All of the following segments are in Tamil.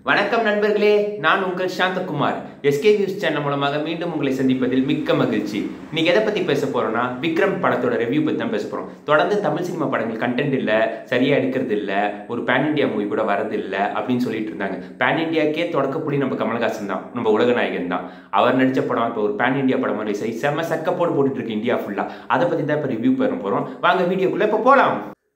வணக்கம் நண்பர்களே நான் உங்கள் சாந்தகுமார் எஸ்கே நியூஸ் சேனல் மூலமாக மீண்டும் உங்களை சந்திப்பதில் மிக்க மகிழ்ச்சி இன்னைக்கு எதை பத்தி பேச போறோம்னா விக்ரம் படத்தோட ரிவ்யூ பத்தி தான் பேச போறோம் தொடர்ந்து தமிழ் சினிமா படங்கள் கண்டென்ட் இல்ல சரியா எடுக்கிறது இல்ல ஒரு பேன் இந்தியா மூவி கூட வரது இல்ல அப்படின்னு சொல்லிட்டு இருந்தாங்க பேன் இந்தியாக்கே தொடக்கப்புள்ளி நம்ம கமலஹாசன் தான் நம்ம உலக நாயகன் தான் அவர் நடிச்ச படம் இப்போ ஒரு பேன் இந்தியா படம் மாதிரி சரி செம்ம சக்கப்போடு போட்டுட்டு இருக்கு இந்தியா ஃபுல்லா அதை பத்தி தான் இப்போ ரிவ்யூ பண்ண போறோம் வாங்க வீடியோக்குள்ள இப்போ போலாம்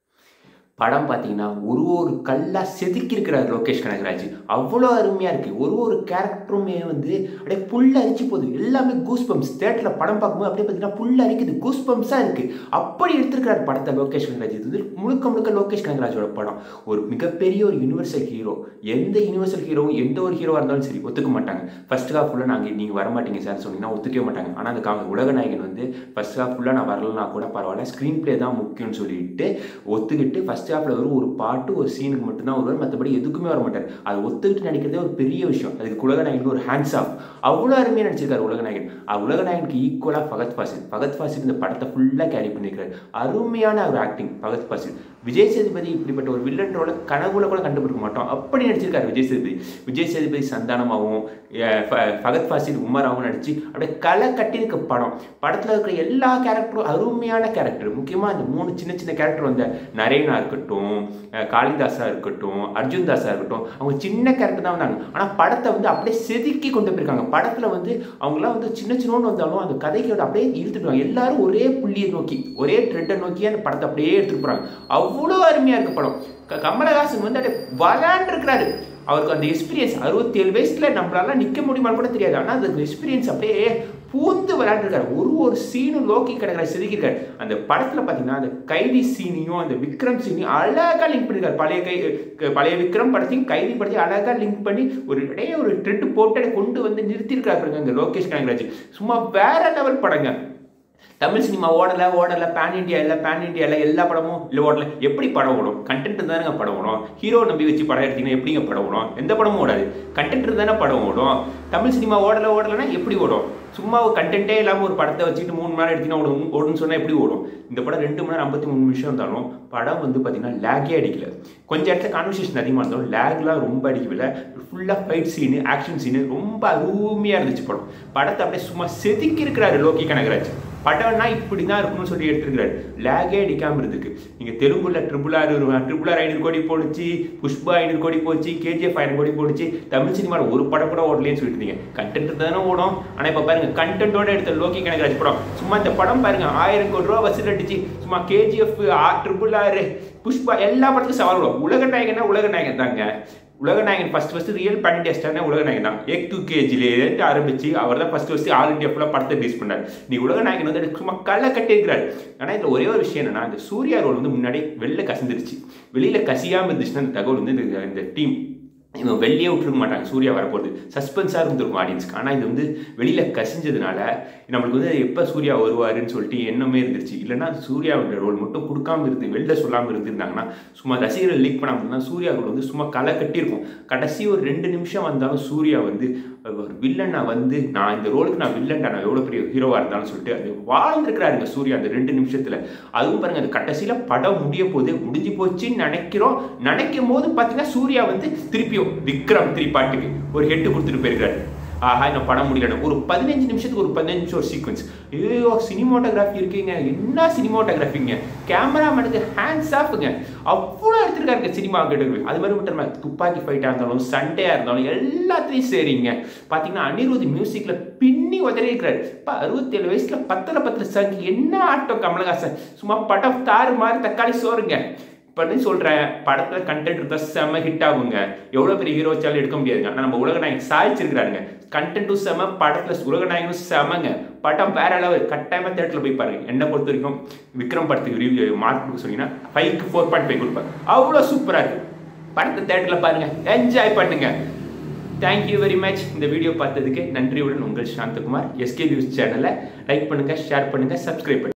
படம் பார்த்தீங்கன்னா ஒரு ஒரு கல்லாக செதுக்கி இருக்கிறார் லோகேஷ் கனகராஜ் அவ்வளோ அருமையாக இருக்குது ஒரு ஒரு கேரக்டருமே வந்து அப்படியே புல்ல அரிச்சு போகுது எல்லாமே கூஸ் பம்ப்ஸ் தேட்டரில் படம் பார்க்கும்போது அப்படியே பார்த்தீங்கன்னா புல்ல அரிக்குது கூஸ் பம்ப்ஸாக இருக்குது அப்படி எடுத்திருக்கிறார் படத்தை லோகேஷ் கனகராஜ் இது வந்து முழுக்க முழுக்க லோகேஷ் கனகராஜோட படம் ஒரு மிகப்பெரிய ஒரு யூனிவர்சல் ஹீரோ எந்த யூனிவர்சல் ஹீரோவும் எந்த ஒரு ஹீரோவாக இருந்தாலும் சரி ஒத்துக்க மாட்டாங்க ஃபர்ஸ்ட் ஹாஃப் ஃபுல்லாக நாங்கள் நீங்கள் வர மாட்டீங்க சார் சொன்னீங்கன்னா ஒத்துக்கவே மாட்டாங்க ஆனால் அந்த கா- உலக நாயகன் வந்து ஃபர்ஸ்ட் ஹாஃப் ஃபுல்லாக நான் வரலனா கூட பரவாயில்ல ஸ்க்ரீன் ப்ளே தான் முக்கியம்னு சொல்லிட்டு ஒத்துக்கிட்டு ஃபர்ஸ்ட் ஹாஃப்ல வரும் ஒரு பாட்டு ஒரு சீனுக்கு மட்டும்தான் வருவார் மற்றபடி எதுக்குமே வர மாட்டார் அது ஒத்துக்கிட்டு நடிக்கிறதே ஒரு பெரிய விஷயம் அதுக்கு உலகநாயகன் ஒரு ஹேண்ட்ஸ் ஆஃப் அவ்வளோ அருமையாக நடிச்சிருக்காரு உலகநாயகன் அஹ் உலகநாயகனுக்கு ஈக்குவலாக ஃபகத் ஃபாசில் ஃபகத் ஃபாசில் இந்த படத்தை ஃபுல்லாக கேரி பண்ணியிருக்காரு அருமையான ஒரு ஆக்டிங் ஃபகத் ஃபாசில் விஜய் சேதுபதி இப்படிப்பட்ட ஒரு வில்லன் ரோல கனவுல கூட கண்டுபிடிக்க மாட்டோம் அப்படி நடிச்சிருக்காரு விஜய் சேதுபதி விஜய் சேதுபதி சந்தானமாகவும் அஹ் ஃப- ஃபகத் ஃபாசில் உமராகவும் நடிச்சு அப்படியே களை கட்டியிருக்க படம் படத்தில் இருக்கிற எல்லா கேரக்டரும் அருமையான கேரக்டர் முக்கியமாக அந்த மூணு சின்ன சின்ன கேரக்டர் வந்த நரேனா இருக்கட்டும் அஹ் காளிதாஸா இருக்கட்டும் அர்ஜுன் தாஸா இருக்கட்டும் அவங்க சின்ன கேரக்டர் தான் வந்தாங்க ஆனால் படத்தை வந்து அப்படியே செதுக்கி கொண்டு போயிருக்காங்க படத்தில் வந்து அவங்களாம் வந்து சின்ன சின்னோன்னு வந்தாலும் அந்த கதைக்கோட அப்படியே இழுத்துட்டு எல்லாரும் ஒரே புள்ளியை நோக்கி ஒரே ட்ரெட்டை நோக்கி அந்த படத்தை அப்படியே எடுத்துட்டு போறாங்க அவ்வளோ அருமையா இருக்கு படம் க- கமலஹாசன் வந்து அப்படியே விளாண்டுருக்கிறாரு அவருக்கு அந்த எக்ஸ்பீரியன்ஸ் அறுபத்தி ஏழு வயசுல நம்மளால நிக்க முடியுமான்னு கூட தெரியாது ஆனால் அந்த எக்ஸ்பீரியன்ஸ் அப்படியே பூந்து விளையாண்டுருக்காரு ஒரு ஒரு சீனும் லோக்கி கிடக்கிற செதுக்கிருக்காரு அந்த படத்துல பாத்தீங்கன்னா அந்த கைதி சீனையும் அந்த விக்ரம் சீனையும் அழகா லிங்க் பண்ணிருக்காரு பழைய கை க- பழைய விக்ரம் படத்தையும் கைதி படத்தையும் அழகா லிங்க் பண்ணி ஒரு இடையே ஒரு ட்ரெட் போட்டு அதை கொண்டு வந்து நிறுத்திருக்காரு பாருங்க இந்த லோகேஷ் கனகராஜ் சும்மா வேற லெவல் படங்க தமிழ் சினிமா ஓடல ஓடல பேன் இந்தியா இல்லை பேன் இந்தியா இல்லை எல்லா படமும் இல்லை ஓடல எப்படி படம் ஓடும் கண்டென்ட் தானேங்க படம் ஓடும் ஹீரோ நம்பி வச்சு படம் எடுத்தீங்கன்னா எப்படிங்க படம் ஓடும் எந்த படமும் ஓடாது கண்டென்ட் தானே படம் ஓடும் தமிழ் சினிமா ஓடல ஓடலைன்னா எப்படி ஓடும் சும்மா ஒரு கண்டென்ட்டே இல்லாமல் ஒரு படத்தை வச்சுட்டு மூணு மணி நேரம் எடுத்தீங்கன்னா ஓடும் ஓடுன்னு சொன்னால் எப்படி ஓடும் இந்த படம் ரெண்டு மணி நேரம் ஐம்பத்தி மூணு நிமிஷம் இருந்தாலும் படம் வந்து பார்த்தீங்கன்னா லேகே அடிக்கல கொஞ்சம் இடத்துல கான்வர்சேஷன் அதிகமாக இருந்தாலும் லேக்லாம் ரொம்ப அடிக்கல ஃபுல்லாக ஃபைட் சீனு ஆக்ஷன் சீனு ரொம்ப அருமையாக இருந்துச்சு படம் படத்தை அப்படியே சும்மா செதுக்கி இருக்கிறாரு லோகி கனகராஜ் படம்னா இப்படி தான் இருக்கணும்னு சொல்லி எடுத்துருக்காரு லேகே அடிக்காம இருந்துக்கு நீங்க தெலுங்குல ட்ரிபிள் ஆர் ட்ரிபிள் ஆர் ஐநூறு கோடி போடுச்சு புஷ்பா ஐநூறு கோடி போச்சு கேஜிஎஃப் ஐநூறு கோடி போடுச்சு தமிழ் சினிமாவில் ஒரு படம் கூட ஓடலேன்னு சொல்லிட்டு இருந்தீங்க கண்டென்ட் தானே ஓடும் ஆனா இப்ப பாருங்க கண்டென்ட்டோட எடுத்த லோகி கனகராஜ் படம் சும்மா இந்த படம் பாருங்க ஆயிரம் கோடி ரூபா வசூல் அடிச்சு சும்மா KGF R triple R Pushpa எல்லா படத்துக்கும் சவால் விடும் உலக நாயகனா உலக நாயகன் தாங்க உலகநாயகன் first first real pan India ஸ்டார்னா உலகநாயகன் தான் ஏக் டூ கேஜிலேருந்து ஆரம்பிச்சு அவர் தான் ஃபர்ஸ்ட் ஃபர்ஸ்ட் ஆல் இந்தியா ஃபுல்லாக படத்தை ரிலீஸ் பண்ணார் நீ உலகநாயகன் வந்து அதுக்கு சும்மா கல்ல கட்டியிருக்கிறார் ஆனால் இதில் ஒரே ஒரு விஷயம் என்னன்னா இந்த சூர்யா ரோல் வந்து முன்னாடி வெளில கசிந்துருச்சு வெளியில கசியாமல் இருந்துச்சுன்னா இந்த தகவல் வந்து இந்த- இந்த டீம் இவங்க வெளியே விட்டுருக்க மாட்டாங்க சூர்யா வரப்போகுது சஸ்பென்ஸாக இருந்திருக்கும் ஆடியன்ஸ்க்கு ஆனால் இது வந்து வெளியில் கசிஞ்சதுனால நம்மளுக்கு வந்து எப்போ சூர்யா வருவாருன்னு சொல்லிட்டு எண்ணமே இருந்துருச்சு இல்லைன்னா சூர்யாவோட ரோல் மட்டும் கொடுக்காம இருந்து வெளில சொல்லாமல் இருந்திருந்தாங்கன்னா சும்மா ரசிகர்கள் லீக் பண்ணாமல் இருந்தால் சூர்யா ரோல் வந்து சும்மா களை கட்டியிருக்கும் கடைசி ஒரு ரெண்டு நிமிஷம் வந்தாலும் சூர்யா வந்து ஒரு வில்லனா வந்து நான் இந்த ரோலுக்கு நான் வில்லன்டா நான் எவ்வளோ பெரிய ஹீரோவாக இருந்தாலும் சொல்லிட்டு அது வாழ்ந்துருக்கிறாருங்க சூர்யா அந்த ரெண்டு நிமிஷத்தில் அதுவும் பாருங்க அது கடைசியில் படம் முடிய போது முடிஞ்சு போச்சுன்னு நினைக்கிறோம் நினைக்கும் போது பார்த்தீங்கன்னா சூர்யா வந்து திருப்பியும் விக்ரம் த்ரீ பாட்டுக்கு ஒரு ஹெட்டு கொடுத்துட்டு போயிருக்காரு ஆஹா இந்த படம் முடியல ஒரு பதினஞ்சு நிமிஷத்துக்கு ஒரு பதினஞ்சு நிமிஷம் ஒரு சீக்வன்ஸ் ஐயோ சினிமோட்டோகிராஃபி இருக்குங்க என்ன சினிமோட்டோகிராஃபிங்க கேமராமேனுக்கு ஹேண்ட்ஸ் ஆஃப்ங்க அவ்வளோ எடுத்திருக்காருங்க சினிமா கேட்டகரி அது மாதிரி மட்டும் இல்லாம துப்பாக்கி ஃபைட்டாக இருந்தாலும் சண்டையாக இருந்தாலும் எல்லாத்துலேயும் சரிங்க பார்த்தீங்கன்னா அனிருத் மியூசிக்கில் பின்னி உதறி இருக்கிறாரு இப்போ அறுபத்தேழு வயசுல பத்துல பத்துல சாங் என்ன ஆட்டம் கமலஹாசன் சும்மா படம் தாறு மாதிரி தக்காளி சோறுங்க பண்ணி சொல்றேன் படத்துல கண்டென்ட் இருந்தா செம ஹிட் ஆகுங்க எவ்வளவு பெரிய ஹீரோ வச்சாலும் எடுக்க முடியாதுங்க ஆனா நம்ம உலகநாயகன் சாதிச்சிருக்காருங்க கண்டென்ட்டும் செம படத்துல உலகநாயகனும் செமங்க படம் வேற லெவல் கட்டாயமா தேட்டர்ல போய் பாருங்க என்ன பொறுத்த வரைக்கும் விக்ரம் படத்துக்கு ரிவ்யூ மார்க் கொடுக்க சொன்னீங்கன்னா ஃபைவ்க்கு ஃபோர் பாயிண்ட் ஃபைவ் கொடுப்பேன் அவ்வளோ சூப்பரா இருக்கு படத்தை தேட்டர்ல பாருங்க என்ஜாய் பண்ணுங்க தேங்க்யூ வெரி மச் இந்த வீடியோ பார்த்ததுக்கு நன்றியுடன் உங்கள் சாந்தகுமார் எஸ்கே நியூஸ் சேனலை லைக் பண்ணுங்க ஷேர் பண்ணுங்க சப்ஸ்கிரைப் பண்ணுங்க